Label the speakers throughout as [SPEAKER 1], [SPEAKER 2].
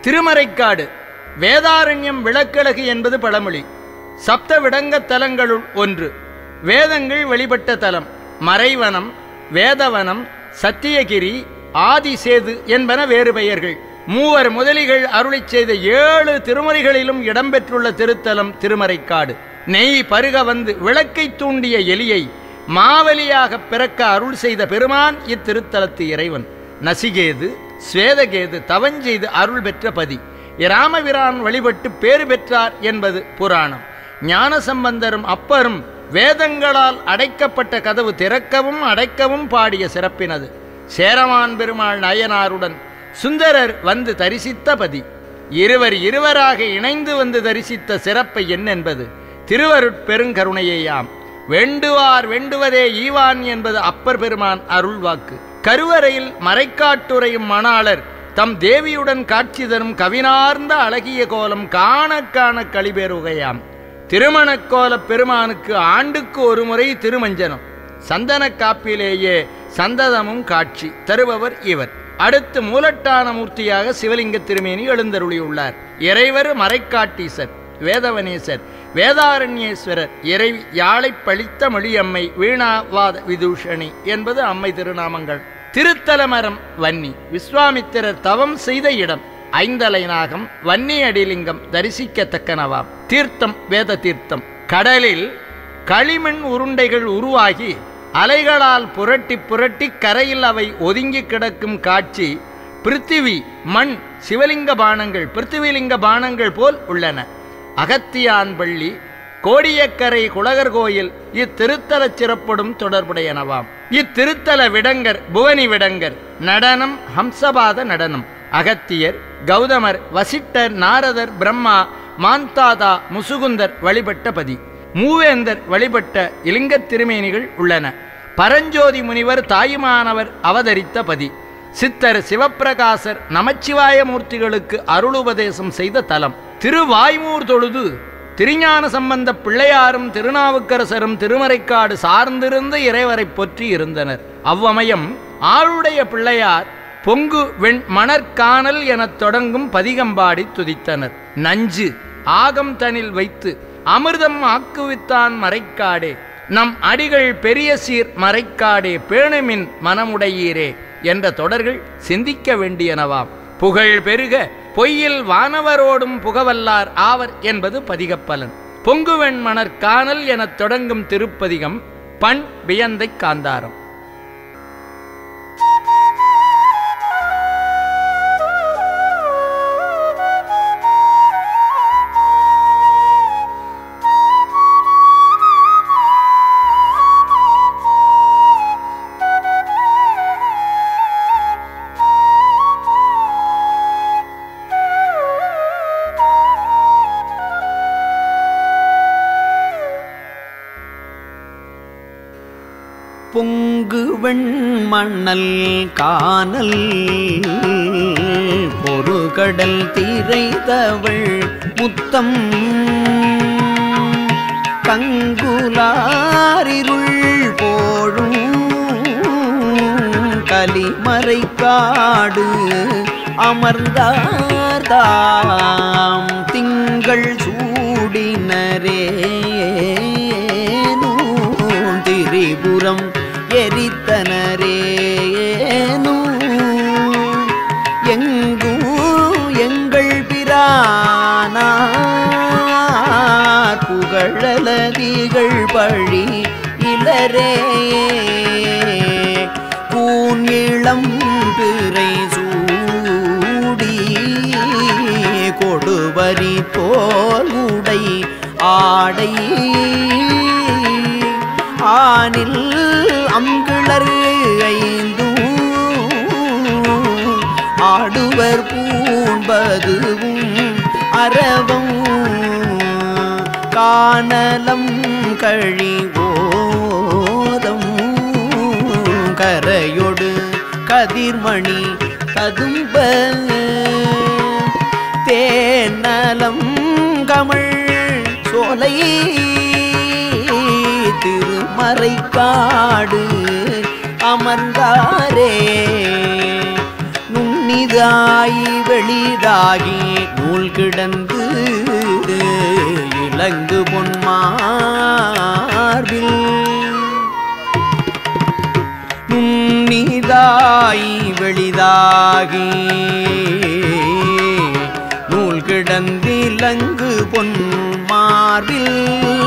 [SPEAKER 1] திருமறைக்காடு வேதாரண்யம் விளக்கழகு என்பது பழமொழி சப்த விடங்க தலங்களுள் ஒன்று வேதங்கள் வெளிப்பட்ட தலம் மறைவனம் வேதவனம் சத்தியகிரி ஆதிசேது என்பன வேறு பெயர்கள் மூவர் முதலிகள் அருளிச் செய்த ஏழு திருமுறைகளிலும் இடம்பெற்றுள்ள திருத்தலம் திருமறைக்காடு நெய் பருக வந்து விளக்கை தூண்டிய எலியை மாவலியாக பிறக்க அருள் செய்த பெருமான் இத்திருத்தலத்து இறைவன் நசிகேது ஸ்வேதகேது தவஞ்செய்து அருள் பெற்ற பதி இராமபிரான் வழிபட்டு பேறு பெற்றார் என்பது புராணம் ஞானசம்பந்தரும் அப்பரும் வேதங்களால் அடைக்கப்பட்ட கதவு திறக்கவும் அடைக்கவும் பாடிய சிறப்பினது சேரமான் பெருமாள் நாயனாருடன் சுந்தரர் வந்து தரிசித்த பதி இருவர் இருவராக இணைந்து வந்து தரிசித்த சிறப்பை என்னென்பது திருவருட்பெருங்கருணையேயாம் வேண்டுவார் வேண்டுவதே ஈவான் என்பது அப்பர் பெருமான் அருள்வாக்கு கருவறையில் மறைக்காட்டுரையும் மணாளர் தம் தேவியுடன் காட்சி தரும் கவினார்ந்த அழகிய கோலம் காண காண களிபேருகையாம் திருமணக்கோலப் பெருமானுக்கு ஆண்டுக்கு ஒரு முறை திருமஞ்சனம் சந்தன காப்பிலேயே சந்ததமும் காட்சி தருபவர் இவர் அடுத்து மூலட்டான மூர்த்தியாக சிவலிங்க திருமேனி எழுந்தருளியுள்ளார் இறைவர் மறைக்காட்டீசர் வேதவனேசர் வேதாரண்யேஸ்வரர் இறை யாழை பழித்த மொழியம்மை வீணாவாத விதூஷணி என்பது அம்மை திருநாமங்கள் திருத்தலமரம் வன்னி விஸ்வாமித்திரர் தவம் செய்த இடம் ஐந்தலை நாகம் வன்னி அடிலிங்கம் தரிசிக்கத்தக்கனவாம் தீர்த்தம் வேத தீர்த்தம் கடலில் களிமண் உருண்டைகள் உருவாகி அலைகளால் புரட்டி புரட்டி கரையில் அவை ஒதுங்கி கிடக்கும் காட்சி பிருத்திவி மண் சிவலிங்க பானங்கள் பிருத்திவிலிங்க பானங்கள் போல் உள்ளன அகத்தியான்பள்ளி கோடியக்கரை குலகர் கோயில் இத்திருத்தல சிறப்படும் தொடர்புடையனவாம் இத்திருத்தல விடங்கர் புவனி விடங்கர் நடனம் ஹம்சபாத நடனம் அகத்தியர் கௌதமர் வசிட்டர் நாரதர் பிரம்மா மாந்தாதா முசுகுந்தர் வழிபட்ட பதி மூவேந்தர் வழிபட்ட இலிங்கத் திருமேனிகள் உள்ளன பரஞ்சோதி முனிவர் தாயுமானவர் அவதரித்த பதி சித்தர் சிவப்பிரகாசர் நமச்சிவாய மூர்த்திகளுக்கு அருளுபதேசம் செய்த தலம் திருவாய்மூர் தொழுது திருஞான சம்பந்த பிள்ளையாரும் திருநாவுக்கரசரும் திருமறைக்காடு சார்ந்திருந்த இறைவரை போற்றி இருந்தனர் அவ்வமயம் ஆளுடைய பிள்ளையார் பொங்கு வெண் மணற்கானல் எனத் தொடங்கும் பதிகம்பாடி துதித்தனர் நஞ்சு ஆகம் தனில் வைத்து அமிர்தம் ஆக்குவித்தான் மறைக்காடே நம் அடிகள் பெரிய சீர் மறைக்காடே பேணுமின் மனமுடையீரே என்ற தொடர்கள் சிந்திக்க வேண்டியனவாம் புகழ் பெருக பொய்யில் வானவரோடும் புகவல்லார் ஆவர் என்பது பதிகப்பலன் பொங்குவெண் மணற் காணல் எனத் தொடங்கும் திருப்பதிகம் பண் வியந்தை காந்தாரம்
[SPEAKER 2] பொங்கு வெண்மணல் காணல் பொறுகடல் திரைதவள் முத்தம் கங்குலாரிருள் போழும் கலிமறை காடு அமர்ந்தார்தாம் திங்கள் சூடினரே திரிபுரம் எரித்தனரேனு எங்கும் எங்கள் பிரானார் புகழலதிகள் பழி இளரே கூன் இளம் பிறை சூடி கொடுவரி தோல் உடை ஆடை ஆனில் அங்கிளர் ஐந்தும் ஆடுவர் பூண்பதுவும் அரவம் காணலம் கழிவோதம் கரையொடு கதிர்மணி கதும்ப தேனலம் கமிழ் சோலை திருமறைக்காடு அமர்ந்தாரே நுண்ணி நீதாய் வெளிதாகி நூல் கிடந்து இலங்கு பொன்மார்பில் நுண்ணிதாய் வெளிதாகி நூல் கிடந்திலங்கு பொன் மார்பில்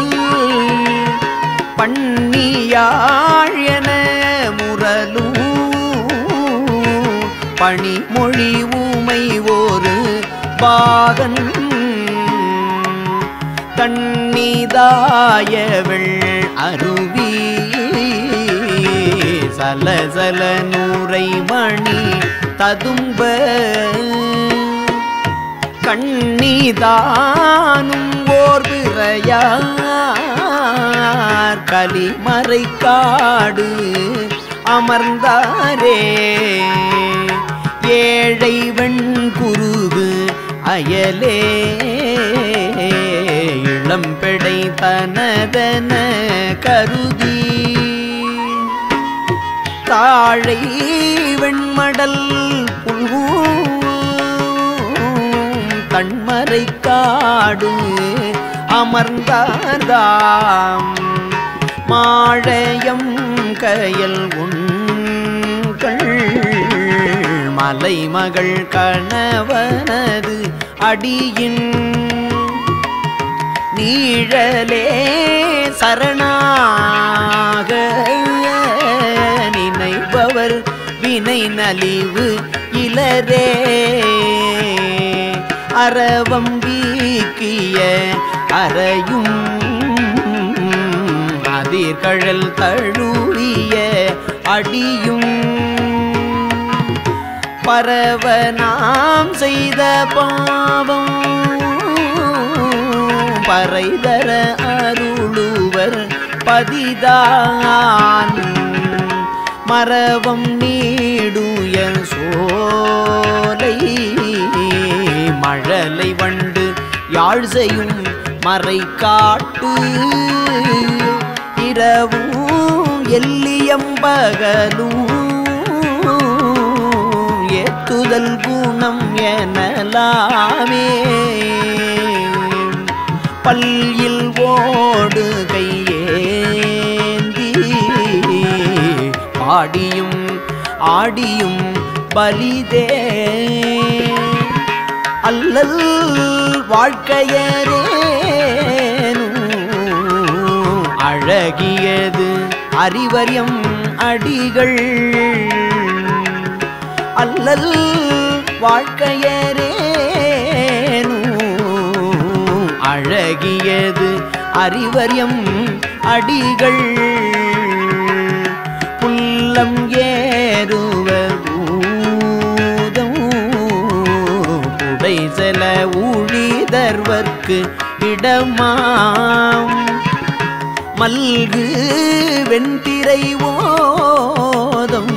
[SPEAKER 2] பண்ணியாழ் என முரலும் பணிமொழி ஊமை ஒரு பாகன் தண்ணிதாயவள் அருவி சலசல நூரை மணி ததும்ப கண்ணிதானும் ஓர் பிறையார் கலிமறை காடு அமர்ந்தாரே ஏழை வெண்குருகு அயலே இளம்பெடை தனதன கருதி தாழை வெண்மடல் புல்கும் தன்மறை காடு அமர்ந்தார்தாம் மாழயம் கயல் உண்கள் மலைமகள் கணவனது அடியின் நீழலே சரணாக நினைப்பவர் வினை நலிவு இலரே அறவம் வீக்கிய அறையும் அதிர்கழல் தழுவிய அடியும் பரவ நாம் செய்த பாவம் பறைதர அருளுவர் பதிதான் மரவம் நீடுய சோலை மழலை வண்டு யாழ் செய்யும் மறை காட்டு இரவும் எல்லியம்பகலும் ஏத்துதல் குணம் எனலாமே பல்லில் ஓடு கையேந்தி பாடியும் ஆடியும் பலிதே அல்லல் வாழ்க்கையரேனும் அழகியது அறிவரியம் அடிகள் அல்லல் வாழ்க்கையரேனும் அழகியது அறிவரியம் அடிகள் புல்லம் ஏறுவ பூதம் புடை செல ஊழிதர்வர்க்கு இடமாம் மல்கு வெண்திரை ஓதம்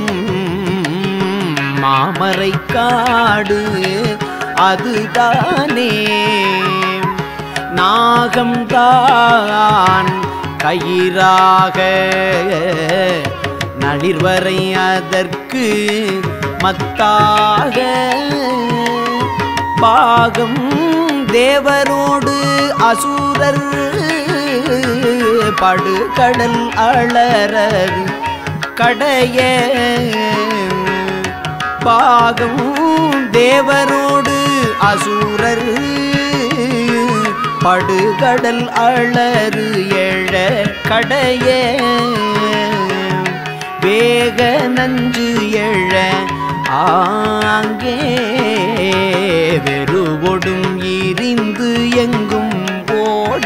[SPEAKER 2] மாமரை காடு அதுதானே நாகம்தான் கயிறாக நளிர்வரை அதற்கு மத்தாக பாகம் தேவரோடு அசுரர் படுகடல் அலறர் கடைய பாகம் தேவரோடு அசுரர் படுகடல் அலறு எழ கடைய வேக நஞ்சு எழ ஆங்கே வெறுவொடும் இரிந்து எங்கும் ஓட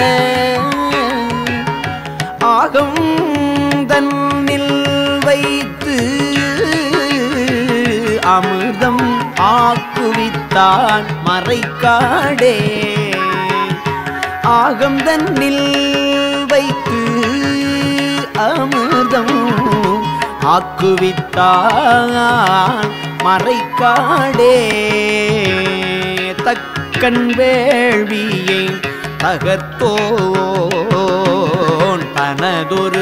[SPEAKER 2] ஆகம் தன்னில் வைத்து அமிர்தம் ஆக்குவித்தான் மறைக்காடே ஆகம் தன்னில் வைத்து அமிர்தம் ஆக்குவித்தான் மறைக்காடே தக்கன் வேள்வியை தகத்தோன் தனதொரு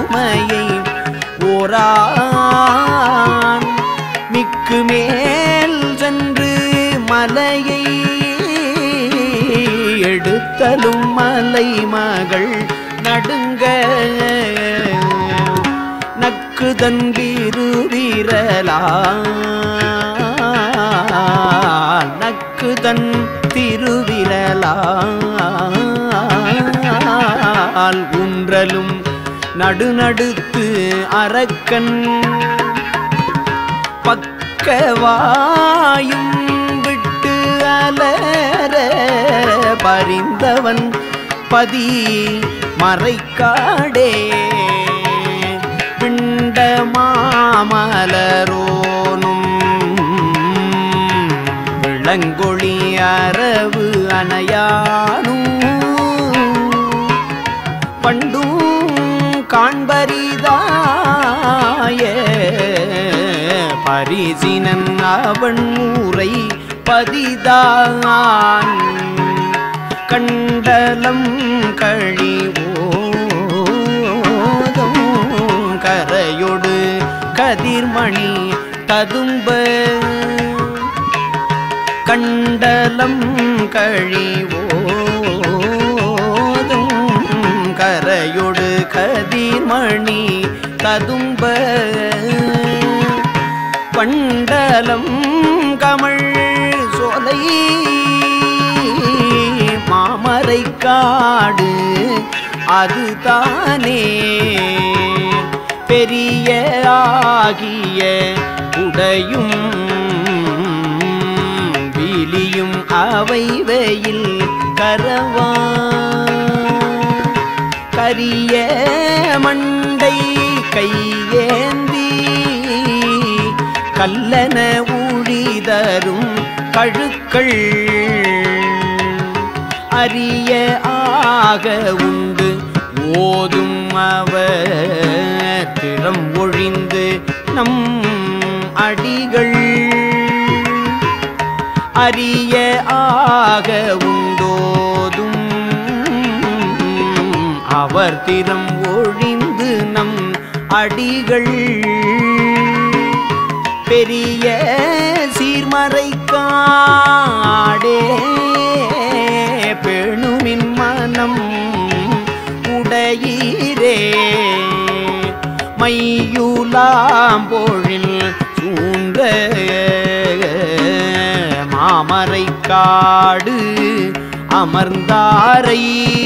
[SPEAKER 2] பெருமையை ஓரான் மிக்கு மேல் மலையை எடுத்தலும் மலை மகள் நடுங்க நக்கு தன்பிருவிரலா நக்கு தன் திருவிரலால் உன்றலும் நடுநடுத்து அரக்கன் பக்கவாயும் விட்டு அலர பரிந்தவன் பதி மறைக்காடே பிண்ட மாமலரோனும் விளங்கொழி அரவு அணையானும் பண்டும் காண்பரிதாய பரிசினன் அவன் ஊரை பதிதான் கண்டலம் கழிவோதும் கரையொடு கதிர்மணி ததும்ப கண்டலம் கழிவோதும் கரையொடு கதிர்மணி ததும்ப பண்டலம் கமழ் சோலை மாமரை காடு அதுதானே பெரிய ஆகிய உடையும் விலியும் அவை வெயில் கரவா கரிய மண்டை கையேந்தி கல்லன ஊழிதரும் கழுக்கள் அரிய ஆக உண்டு ஓதும் அவர் திறம் ஒழிந்து நம் அடிகள் அரிய ஆக உண்டோதும் அவர் திறம் ஒழிந்து நம் அடிகள் பெரிய சீர்மறை காடே பெணுமின் மனம் உடையீரே மையுலாம் பொழில் சூழ்ந்த மாமரை காடு அமர்ந்தாரை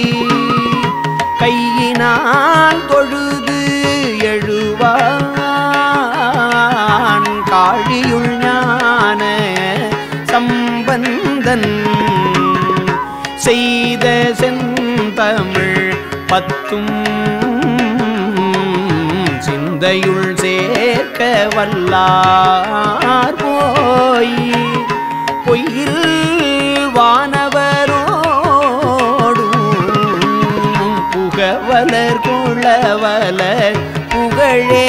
[SPEAKER 2] கையினால் தொழுது எழுவான் காழியுள் ஞான சம்பந்தன் செய்த செந்தமிழ் பத்தும் சிந்தையுள் சேர்க்க வல்லார் போய் பொய்யில் வானவரோடும் புகவலர் குளவலர் புகழே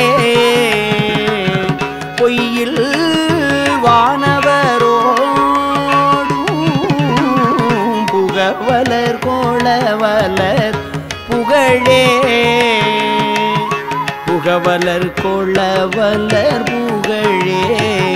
[SPEAKER 2] பொய்யில் வானவரோடும் புகவலர் கோளவலர் புகழே புகவலர் கொளவலர் புகழே